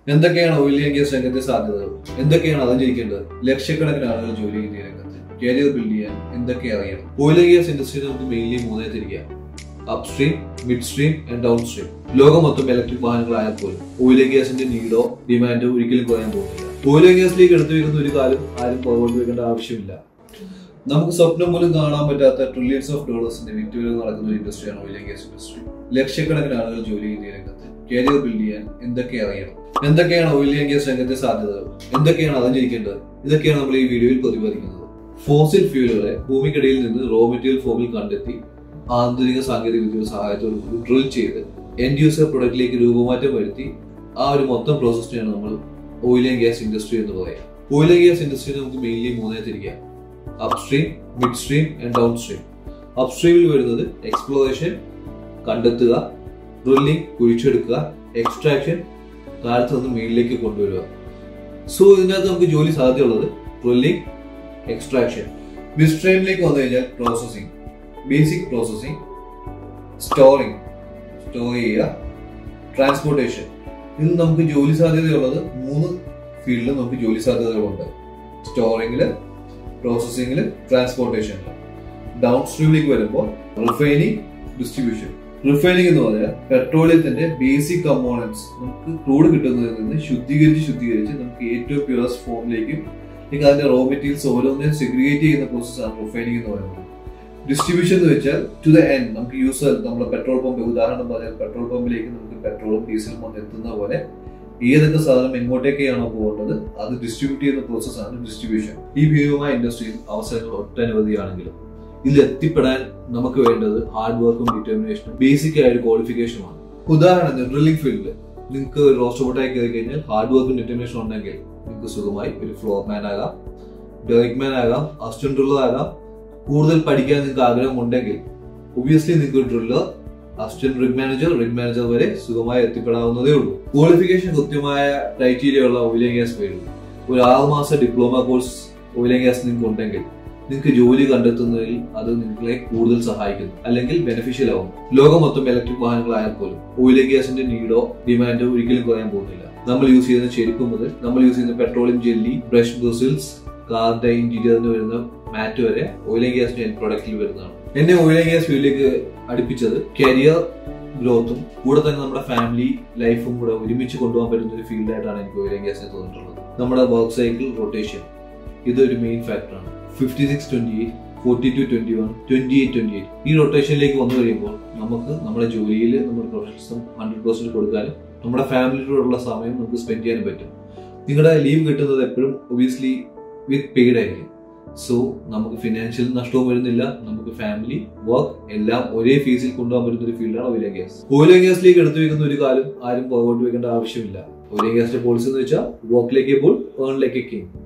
എന്തൊക്കെയാണ് oil and gas രംഗത്തെ സാധ്യതകൾ എന്തൊക്കെയാണ് അറിഞ്ഞിരിക്കേണ്ടത് ലക്ഷക്കണക്കിന് ആളുകൾ ജോലി ചെയ്യുന്ന ഈ രംഗത്ത് കരിയർ ബിൽഡ് ചെയ്യാൻ എന്തൊക്കെ അറിയണം ഓയിൽ ആൻഡ് ഗ്യാസ് ഇൻഡസ്ട്രി നമുക്ക് മെയിൻലി മൂന്നേ തിരിക്കാം upstream midstream and downstream ലോകം മൊത്തം ഇലക്ട്രിക് വാഹനങ്ങളായാൽ പോലും ഓയിൽ ആൻഡ് ഗ്യാസിന്റെ നീഡോ ഡിമാൻഡോ ഒരിക്കലും കുറയാൻ പോകുന്നില്ല ഓയിൽ ആൻഡ് ഗ്യാസിലേക്ക് എടുത്തു വെക്കുന്ന ഒരു കാലം ആരും പുറകോട്ട് വെക്കേണ്ട ആവശ്യമില്ല നമുക്ക് സ്വപ്നം പോലും കാണാൻ പറ്റാത്ത ട്രില്യൺസ് ഓഫ് ഡോളേഴ്സിന്റെ വിറ്റുവരവ് നടക്കുന്ന ഒരു ഇൻഡസ്ട്രിയാണ് ഓയിൽ ആൻഡ് ഗ്യാസ് ഇൻഡസ്ട്രി ലക്ഷക്കണക്കിന് ആളുകൾ ജോലി ചെയ്യുന്ന ഈ രംഗത്ത് കരിയർ ബിൽഡ് ചെയ്യാൻ എന്തൊക്കെ അറിയണം എന്തൊക്കെയാണ് ഓയിൽ ആൻഡ് ഗ്യാസ് രംഗത്തെ സാധ്യതകൾ എന്തൊക്കെയാണ് അറിഞ്ഞിരിക്കേണ്ടത് ഇതൊക്കെയാണ് നമ്മൾ ഈ വീഡിയോയിൽ പ്രതിപാദിക്കുന്നത് ഫോസിൽ ഫ്യൂലുകളെ ഭൂമിക്കടിയിൽ നിന്ന് റോ മെറ്റീരിയൽ ഫോമിൽ കണ്ടെത്തി ആധുനിക സാങ്കേതിക വിദ്യയുടെ സഹായത്തോടു കൂടി ഡ്രിൽ ചെയ്ത് എൻഡ് യൂസർ പ്രൊഡക്റ്റിലേക്ക് രൂപമാറ്റം വരുത്തി ആ ഒരു മൊത്തം പ്രോസസ്സിനെയാണ് നമ്മൾ ഓയിൽ ആൻഡ് ഗ്യാസ് ഇൻഡസ്ട്രി എന്ന് പറയാം ഓയിൽ ആൻഡ് ഗ്യാസ് ഇൻഡസ്ട്രി നമുക്ക് മെയിൻലി മൂന്നേ തിരിക്കാം upstream midstream and downstream അപ്സ്ട്രീമിൽ വരുന്നത് എക്സ്പ്ലോറേഷൻ കണ്ടെത്തുക ഡ്രില്ലിംഗ് കുഴിച്ചെടുക്കുക എക്സ്ട്രാക്ഷൻ താഴത്ത് നിന്ന് മേളിലേക്ക് കൊണ്ടുവരിക സോ ഇതിനകത്ത് നമുക്ക് ജോലി സാധ്യതയുള്ളത് ഡ്രില്ലിംഗ് എക്സ്ട്രാക്ഷൻ മിഡ് സ്ട്രീമിലേക്ക് വന്നു കഴിഞ്ഞാൽ processing basic processing storing store ചെയ്യുക ട്രാൻസ്പോർട്ടേഷൻ ഇതിൽ നമുക്ക് ജോലി സാധ്യതയുള്ളത് മൂന്ന് ഫീൽഡിൽ നമുക്ക് ജോലി സാധ്യതകളുണ്ട് സ്റ്റോറിംഗില് പ്രോസസ്സിംഗില് ട്രാൻസ്പോർട്ടേഷനിൽ ഡൗൺ സ്ട്രീമിലേക്ക് വരുമ്പോൾ റിഫൈനിങ് ഡിസ്ട്രിബ്യൂഷൻ റിഫൈനിങ് എന്ന് പറഞ്ഞാൽ പെട്രോളിയത്തിന്റെ ബേസിക് കമ്പോണൻസ് നമുക്ക് ക്രൂഡ് കിട്ടുന്നതിൽ നിന്ന് ശുദ്ധീകരിച്ച് ശുദ്ധീകരിച്ച് നമുക്ക് ഏറ്റവും പ്യൂറസ്റ്റ് ഫോമിലേക്കും അല്ലെങ്കിൽ അതിന്റെ റോ മെറ്റീരിയൽസ് ഓരോന്നിനും സെഗ്രിഗേറ്റ് ചെയ്യുന്ന പ്രോസസ്സാണ് റിഫൈനിങ് എന്ന് പറയുന്നത് ഡിസ്ട്രിബ്യൂഷൻ എന്ന് വെച്ചാൽ ടു ദ എൻഡ് നമുക്ക് യൂസർ നമ്മുടെ പെട്രോൾ പമ്പ് ഉദാഹരണം പറഞ്ഞാൽ പെട്രോൾ പമ്പിലേക്ക് നമുക്ക് പെട്രോളും ഡീസലും വന്ന് എത്തുന്ന പോലെ ഏതൊക്കെ സാധനം എങ്ങോട്ടേക്കാണോ പോകേണ്ടത് അത് ഡിസ്ട്രിബ്യൂട്ട് ചെയ്യുന്ന പ്രോസസ്സാണ് ഡിസ്ട്രിബ്യൂഷൻ ഈ ഭീമമായ ഇൻഡസ്ട്രിയിൽ അവസരങ്ങൾ ഒട്ടനവധിയാണെങ്കിലും ഇതിൽ എത്തിപ്പെടാൻ നമുക്ക് വേണ്ടത് ഹാർഡ് വർക്കും ഡിറ്റർമിനേഷനും ബേസിക് ആയ ഒരു ക്വാളിഫിക്കേഷനുമാണ് ഉദാഹരണത്തിന് ഡ്രില്ലിംഗ് ഫീൽഡിൽ നിങ്ങൾക്ക് ഒരു റോസ്റ്റർ ബോട്ടായി കയറി കഴിഞ്ഞാൽ ഹാർഡ് വർക്കും ഡിറ്റർമിനേഷനും ഉണ്ടെങ്കിൽ നിങ്ങൾക്ക് സുഖമായി ഒരു ഫ്ലോർ മാൻ ആകാം ഡെറിക് മാൻ ആകാം അസിസ്റ്റന്റ് ഡ്രില്ലർ ആകാം കൂടുതൽ പഠിക്കാൻ നിങ്ങൾക്ക് ആഗ്രഹമുണ്ടെങ്കിൽ ഒബിയസ്ലി നിങ്ങൾക്ക് ഒരു driller assistant rig manager rig manager വരെ സുഖമായി എത്തിപ്പെടാവുന്നതേ ഉള്ളൂ ക്വാളിഫിക്കേഷൻ കൃത്യമായ ക്രൈറ്റീരിയ ഉള്ള ഓയിൽ ആൻഡ് ഗ്യാസ് ഫീൽഡ് ഒരു ആറ് മാസ diploma course oil and gas നിങ്ങൾക്ക് ഉണ്ടെങ്കിൽ നിങ്ങൾക്ക് ജോലി കണ്ടെത്തുന്നതിൽ അത് നിങ്ങളെ കൂടുതൽ സഹായിക്കുന്നു അല്ലെങ്കിൽ ബെനിഫിഷ്യൽ ആവും ലോകം മൊത്തം ഇലക്ട്രിക് വാഹനങ്ങളായാൽ പോലും ഓയിൽ ആൻഡ് ഗ്യാസിന്റെ നീഡോ ഡിമാൻഡോ ഒരിക്കലും കുറയാൻ പോകുന്നില്ല നമ്മൾ യൂസ് ചെയ്യുന്ന ചെരുപ്പ് മുതൽ നമ്മൾ യൂസ് ചെയ്യുന്ന പെട്രോളിയം ജെല്ലി ബ്രഷ് ബ്രിസിൽസ് കാറിന്റെ ഇന്റീരിയറിന് വരുന്ന മാറ്റ് വരെ ഓയിൽ ആൻഡ് ഗ്യാസിന്റെ എൻ പ്രൊഡക്റ്റിൽ വരുന്നതാണ് എന്നെ ഓയിൽ ആൻഡ് ഗ്യാസ് ഫീൽഡിലേക്ക് അടുപ്പിച്ചത് കരിയർ ഗ്രോത്തും കൂടെ തന്നെ നമ്മുടെ ഫാമിലി ലൈഫും കൂടെ ഒരുമിച്ച് കൊണ്ടുപോകാൻ പറ്റുന്ന ഒരു ഫീൽഡായിട്ടാണ് എനിക്ക് ഓയിൽ ആൻഡ് ഗ്യാസിനെ തോന്നിയിട്ടുള്ളത് നമ്മുടെ വർക്ക് സൈക്കിൾ റൊട്ടേഷൻ ഇതൊരു മെയിൻ ഫാക്ടറാണ് fifty six twenty eight forty two twenty one twenty eight twenty eight ഈ റൊട്ടേഷനിലേക്ക് വന്നു കഴിയുമ്പോൾ നമുക്ക് നമ്മുടെ ജോലിയിൽ നമ്മുടെ പ്രൊഫഷൻസും ഹൺഡ്രഡ് പെർസെന്റ് കൊടുക്കാനും നമ്മുടെ ഫാമിലിയോടുള്ള സമയം നമുക്ക് സ്പെൻഡ് ചെയ്യാനും പറ്റും നിങ്ങളുടെ ലീവ് കിട്ടുന്നത് എപ്പോഴും ഒബിയസ്ലി വിത്ത് പെയ്ഡ് ആയിരിക്കും സോ നമുക്ക് ഫിനാൻഷ്യൽ നഷ്ടവും വരുന്നില്ല നമുക്ക് ഫാമിലി വർക്ക് എല്ലാം ഒരേ ഫേസിൽ കൊണ്ടുപോകാൻ പറ്റുന്ന ഒരു ഫീൽഡാണ് oil and gas oil and ഗ്യാസിലേക്ക് എടുത്തു വെക്കുന്ന ഒരു കാലം ആരും പുറകോട്ട് വെക്കേണ്ട ആവശ്യമില്ല ഓയിൽ ആൻഡ് ഗ്യാസിന്റെ പോളിസി എന്ന് വെച്ചാൽ വർക്കിലേക്ക് poll earn like a king